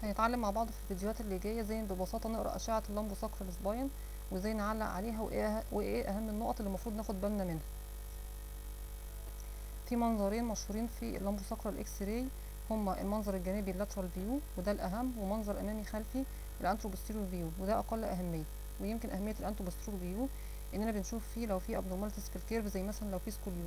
هنتعلم مع بعض في الفيديوهات اللي جايه ازاي ببساطه نقرا اشعه اللامبو ساكرال سباين وازاي نعلق عليها وايه وايه اهم النقط اللي المفروض ناخد بالنا منها في منظرين مشهورين في اللامبو ساكرال اكس راي هما المنظر الجانبي اللاترال فيو وده الاهم ومنظر امامي خلفي الانترو بوستيريور فيو وده اقل اهميه ويمكن اهميه الانترو بوستيريور فيو اننا بنشوف فيه لو في ابنورماليتيز في الكيرف زي مثلا لو في سكوليوز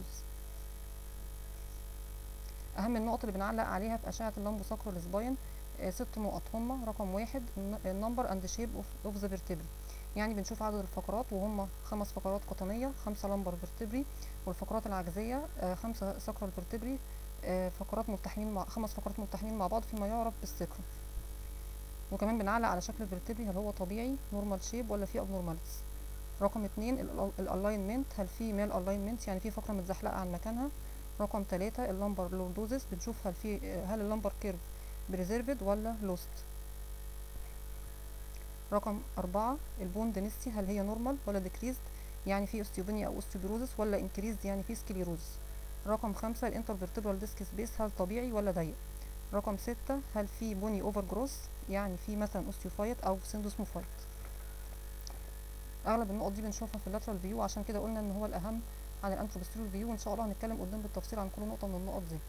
اهم النقط اللي بنعلق عليها في اشعه اللامبو ساكرال سباين آه ست نقط هما رقم واحد النمبر اند شيب اوف ذا فيرتبري يعني بنشوف عدد الفقرات وهما خمس فقرات قطنيه خمسه لمبر فيرتبري والفقرات العجزيه آه خمسه ساكرال فيرتبري آه فقرات ملتحمين مع خمس فقرات ملتحمين مع بعض فيما يعرف بالسكر وكمان بنعلق على شكل الفيرتبري هل هو طبيعي نورمال شيب ولا في ابنورماليتيز رقم اتنين الالاينمنت هل في مال الاينمنت يعني في فقره متزحلقه عن مكانها رقم ثلاثة اللمبر لوردوزس بنشوف هل في هل اللمبر كيرف بريزيرفد ولا لوست رقم أربعة البون دينستي هل هي نورمال ولا ديكريزد يعني في اوستيوبينيا او اوستيوبيروزس ولا انكريزد يعني في سكليروزس رقم خمسة الانترفيرتبرال ديسك سبيس هل طبيعي ولا ضيق رقم ستة هل في بوني اوفر جروس يعني في مثلا اوستيوفايت او سندوسموفايت اغلب النقط دي بنشوفها في اللاترال فيو عشان كده قلنا ان هو الاهم عن الانتروبستيريور فيو وان شاء الله هنتكلم قدام بالتفصيل عن كل نقطه من النقط دي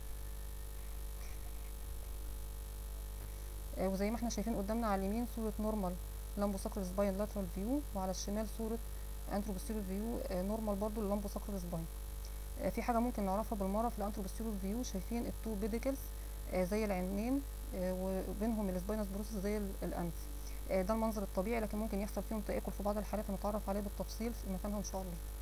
آه وزي ما احنا شايفين قدامنا على اليمين صوره نورمال لامبو ساكرال سباين لاترال فيو وعلى الشمال صوره انتروبستيريور فيو آه نورمال برضو للامبو ساكرال سباين آه في حاجه ممكن نعرفها بالمره في الانتروبستيريور فيو شايفين التو بيديكلز زي العينين وبينهم السباينس بروسس زي الانف ده المنظر الطبيعي لكن ممكن يحصل فيهم تآكل في بعض الحالات هنتعرف عليه بالتفصيل في مكانها ان شاء الله